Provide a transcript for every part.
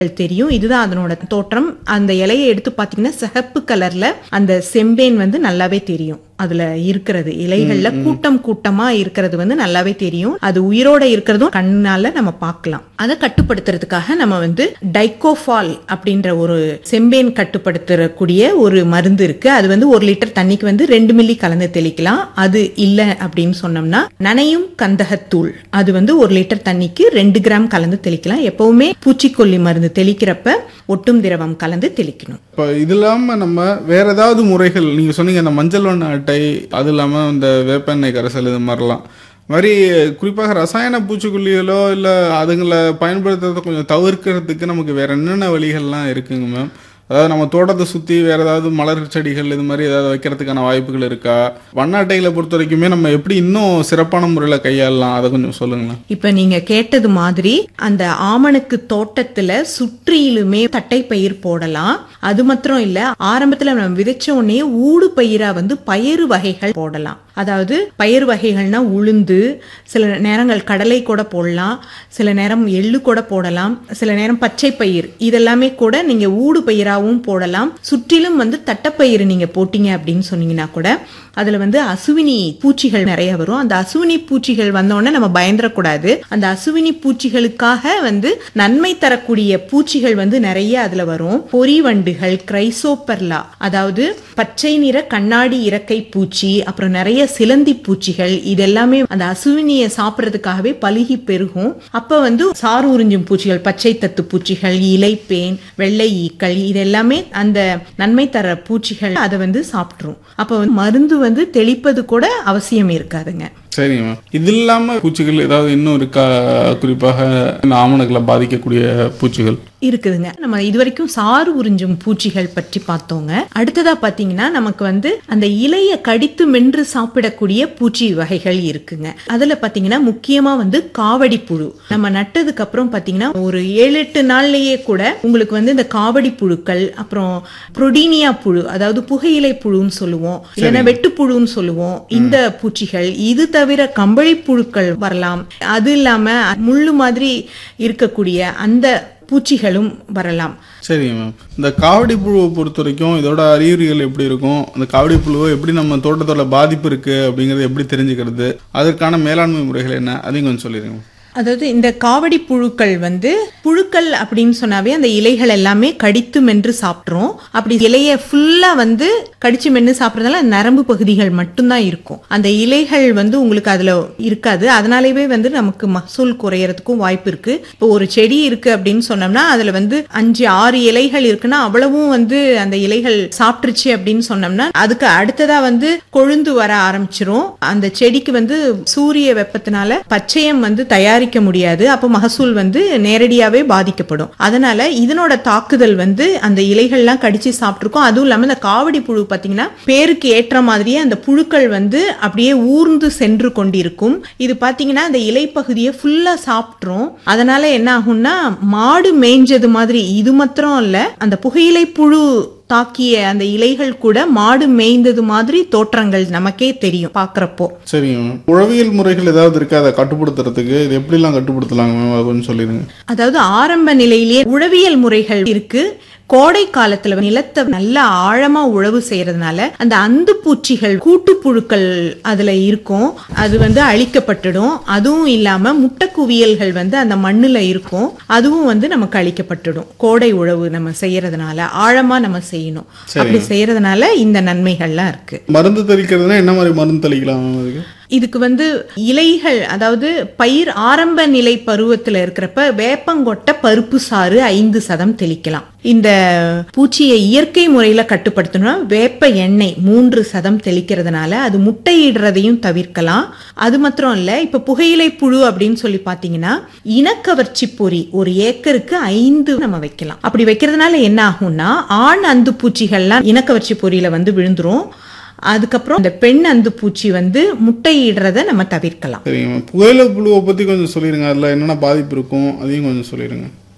தெரியும் இதுதான் அதனோட தோற்றம் அந்த இலையை எடுத்து பார்த்தீங்கன்னா சிகப்பு கலர்ல அந்த செம்பேன் வந்து நல்லாவே தெரியும் அதுல இருக்கிறது இலைகள்ல கூட்டம் கூட்டமா இருக்கிறது வந்து நல்லாவே தெரியும் அது உயிரோட இருக்கிறதும் கண்ணால நம்ம பார்க்கலாம் அதை கட்டுப்படுத்துறதுக்காக நம்ம வந்து டைகோஃபால் அப்படின்ற ஒரு செம்பேன் கட்டுப்படுத்தக்கூடிய ஒரு மருந்து இருக்கு அது வந்து ஒரு லிட்டர் தண்ணிக்கு வந்து ரெண்டு மில்லி கலந்து தெளிக்கலாம் அது இல்லை அப்படின்னு சொன்னோம்னா நனையும் கந்தகத்தூள் அது வந்து ஒரு லிட்டர் தண்ணிக்கு ரெண்டு கிராம் கலந்து தெளிக்கலாம் எப்பவுமே பூச்சிக்கொல்லி மருந்து தெளிக்கிறப்ப ஒட்டும் திரவம் கலந்து தெளிக்கணும் இப்போ இது இல்லாம நம்ம வேற ஏதாவது முறைகள் நீங்க சொன்னீங்க இந்த மஞ்சள் வண்ண அட்டை அது இல்லாம இந்த வேப்பெண்ணெய் கரைசல் இது மாதிரிலாம் மாதிரி குறிப்பாக ரசாயன பூச்சிக்கொல்லிகளோ இல்லை அதுங்களை பயன்படுத்துறதை கொஞ்சம் தவிர்க்கிறதுக்கு நமக்கு வேற என்னென்ன வழிகள்லாம் இருக்குங்க மேம் அதாவது நம்ம தோட்டத்தை சுற்றி வேற ஏதாவது மலர் செடிகள் இது மாதிரி ஏதாவது வைக்கிறதுக்கான வாய்ப்புகள் இருக்கா வண்ண அட்டைகளை பொறுத்த வரைக்குமே நம்ம எப்படி இன்னும் சிறப்பான முறையில் கையாளலாம் அதை கொஞ்சம் சொல்லுங்களேன் இப்ப நீங்க கேட்டது மாதிரி அந்த ஆமணக்கு தோட்டத்துல சுற்றிலுமே தட்டை பயிர் போடலாம் அது மாத்திரம் இல்ல ஆரம்பத்துல நம்ம விதைச்ச உடனே ஊடு பயிரா வந்து பயிறு வகைகள் போடலாம் அதாவது பயிர் வகைகள்னா உளுந்து சில நேரங்கள் கடலை கூட போடலாம் சில நேரம் எள்ளு கூட போடலாம் சில நேரம் பச்சை பயிர் இதெல்லாமே கூட நீங்க ஊடு பயிராகவும் போடலாம் சுற்றிலும் வந்து தட்டப்பயிர் நீங்க போட்டீங்க அப்படின்னு சொன்னீங்கன்னா கூட அதுல வந்து அசுவினி பூச்சிகள் நிறைய வரும் அந்த அசுவினி பூச்சிகள் வந்தோடனே நம்ம பயந்துடக்கூடாது அந்த அசுவினி பூச்சிகளுக்காக வந்து நன்மை தரக்கூடிய பூச்சிகள் வந்து நிறைய அதுல வரும் பொறி வண்டுகள் கிரைசோப்பர்லா அதாவது பச்சை நிற கண்ணாடி இறக்கை பூச்சி அப்புறம் நிறைய சிலந்தி பூச்சிகள் இதெல்லாமே அந்த அசுவினியை சாப்பிட்றதுக்காகவே பழுகி பெருகும் அப்ப வந்து சாறு உறிஞ்சும் பூச்சிகள் பச்சை தத்து பூச்சிகள் இலைப்பேன் வெள்ளை ஈக்கள் இதெல்லாமே அந்த நன்மை தர பூச்சிகள் அதை வந்து சாப்பிட்ரும் அப்ப வந்து மருந்து வந்து தெளிப்பது கூட அவசியம் இருக்காதுங்க சரிங்க மேம் இது இல்லாம பூச்சிகள் ஏதாவது இன்னும் இருக்கா குறிப்பாக இந்த ஆமணங்களை பாதிக்கக்கூடிய பூச்சிகள் இருக்குதுங்க நம்ம இது வரைக்கும் சாறு உறிஞ்சும் பூச்சிகள் பற்றி பார்த்தோங்க அடுத்ததா பாத்தீங்கன்னா நமக்கு வந்து அந்த இலைய கடித்து மென்று சாப்பிடக்கூடிய பூச்சி வகைகள் இருக்குங்க அதுல பாத்தீங்கன்னா முக்கியமா வந்து காவடி புழு நம்ம நட்டதுக்கு அப்புறம் பாத்தீங்கன்னா ஒரு ஏழு எட்டு நாள்லயே கூட உங்களுக்கு வந்து இந்த காவடி புழுக்கள் அப்புறம் புரோடீனியா புழு அதாவது புகையிலை புழுன்னு சொல்லுவோம் இல்லைன்னா வெட்டுப்புழுன்னு சொல்லுவோம் இந்த பூச்சிகள் இது தவிர கம்பளி புழுக்கள் வரலாம் அது இல்லாம முள்ளு மாதிரி இருக்கக்கூடிய அந்த பூச்சிகளும் வரலாம் சரிங்க மேம் இந்த காவடி புழுவை பொறுத்த வரைக்கும் இதோட அறிகுறிகள் எப்படி இருக்கும் அந்த காவடி புழுவை எப்படி நம்ம தோட்டத்தோட பாதிப்பு இருக்கு அப்படிங்கறத எப்படி தெரிஞ்சுக்கிறது அதற்கான மேலாண்மை முறைகள் என்ன அதையும் கொஞ்சம் சொல்லிடுங்க அதாவது இந்த காவடி புழுக்கள் வந்து புழுக்கள் அப்படின்னு சொன்னாவே அந்த இலைகள் எல்லாமே கடித்து மென்று சாப்பிட்றோம் அப்படி இலைய ஃபுல்லா வந்து கடிச்சு மென்று சாப்பிட்றதால நரம்பு பகுதிகள் மட்டும்தான் இருக்கும் அந்த இலைகள் வந்து உங்களுக்கு அதுல இருக்காது அதனாலேயே வந்து நமக்கு மகசூல் குறையறதுக்கும் வாய்ப்பு இருக்கு இப்போ ஒரு செடி இருக்கு அப்படின்னு சொன்னோம்னா அதுல வந்து அஞ்சு ஆறு இலைகள் இருக்குன்னா அவ்வளவும் வந்து அந்த இலைகள் சாப்பிட்டுருச்சு அப்படின்னு சொன்னோம்னா அதுக்கு அடுத்ததா வந்து கொழுந்து வர ஆரம்பிச்சிரும் அந்த செடிக்கு வந்து சூரிய வெப்பத்தினால பச்சையம் வந்து தயாரிக்க முடியாது அப்போ மகசூல் வந்து நேரடியாவே பாதிக்கப்படும் அதனால இதனோட தாக்குதல் வந்து அந்த இலைகள்லாம் கடிச்சு சாப்பிட்டுருக்கோம் அதுவும் இல்லாம இந்த காவடி புழு பாத்தீங்கன்னா பேருக்கு ஏற்ற மாதிரியே அந்த புழுக்கள் வந்து அப்படியே ஊர்ந்து சென்று கொண்டிருக்கும் இது பாத்தீங்கன்னா அந்த இலைப்பகுதியை ஃபுல்லா சாப்பிட்ரும் அதனால என்ன ஆகும்னா மாடு மேய்ஞ்சது மாதிரி இது மாத்திரம் இல்ல அந்த புகையிலை புழு தாக்கிய அந்த இலைகள் கூட மாடு மேய்ந்தது மாதிரி தோற்றங்கள் நமக்கே தெரியும் பாக்குறப்போ சரிங்க மேம் உழவியல் முறைகள் ஏதாவது இருக்கா அதை கட்டுப்படுத்துறதுக்கு இது எப்படிலாம் கட்டுப்படுத்தலாங்க மேம் அதை கொஞ்சம் சொல்லிடுங்க அதாவது ஆரம்ப நிலையிலேயே உழவியல் முறைகள் இருக்கு கோடை காலத்துல நிலத்தை நல்லா ஆழமா உழவு செய்யறதுனால அந்த அந்து பூச்சிகள் கூட்டுப்புழுக்கள் அதுல இருக்கும் அது வந்து அழிக்கப்பட்டுடும் அதுவும் இல்லாம முட்டை குவியல்கள் வந்து அந்த மண்ணுல இருக்கும் அதுவும் வந்து நமக்கு அழிக்கப்பட்டுடும் கோடை உழவு நம்ம செய்யறதுனால ஆழமா நம்ம செய்யணும் அப்படி செய்யறதுனால இந்த நன்மைகள்லாம் இருக்கு மருந்து தெளிக்கிறதுனா என்ன மாதிரி மருந்து தெளிக்கலாம் மேம் அதுக்கு இதுக்கு வந்து இலைகள் அதாவது பயிர் ஆரம்ப நிலை பருவத்துல இருக்கிறப்ப வேப்பங்கொட்டை பருப்பு சாறு ஐந்து சதம் தெளிக்கலாம் இந்த பூச்சியை இயற்கை முறையில கட்டுப்படுத்தணும்னா வேப்ப எண்ணெய் மூன்று சதம் தெளிக்கிறதுனால அது முட்டையிடுறதையும் தவிர்க்கலாம் அது மாத்திரம் இல்ல இப்ப புகையிலை புழு அப்படின்னு சொல்லி பாத்தீங்கன்னா இனக்கவர்ச்சி பொறி ஒரு ஏக்கருக்கு ஐந்து நம்ம வைக்கலாம் அப்படி வைக்கிறதுனால என்ன ஆகும்னா ஆண் அந்து பூச்சிகள்லாம் இனக்கவர்ச்சி பொறியில வந்து விழுந்துரும் அதுக்கப்புறம் இந்த பெண் அந்து பூச்சி வந்து முட்டையிடுறத நம்ம தவிர்க்கலாம் சரிங்க மேம் புகையில புழுவை பத்தி கொஞ்சம் சொல்லிடுங்க அதுல என்னென்ன பாதிப்பு இருக்கும் அதையும் கொஞ்சம் சொல்லிடுங்க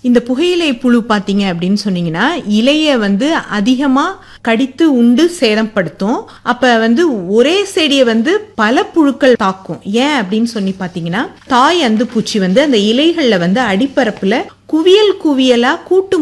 இந்த புகையிலை புழு பாத்தீங்க அப்படின்னு சொன்னீங்கன்னா இலைய வந்து அதிகமா கடித்து உண்டு சேதப்படுத்தும் அப்ப வந்து ஒரே செடியை வந்து பல புழுக்கள் தாக்கும் ஏன் அப்படின்னு சொல்லி பாத்தீங்கன்னா தாய் அந்து பூச்சி வந்து அந்த இலைகள்ல வந்து அடிப்பரப்புல குவியல் குவியலா கூட்டு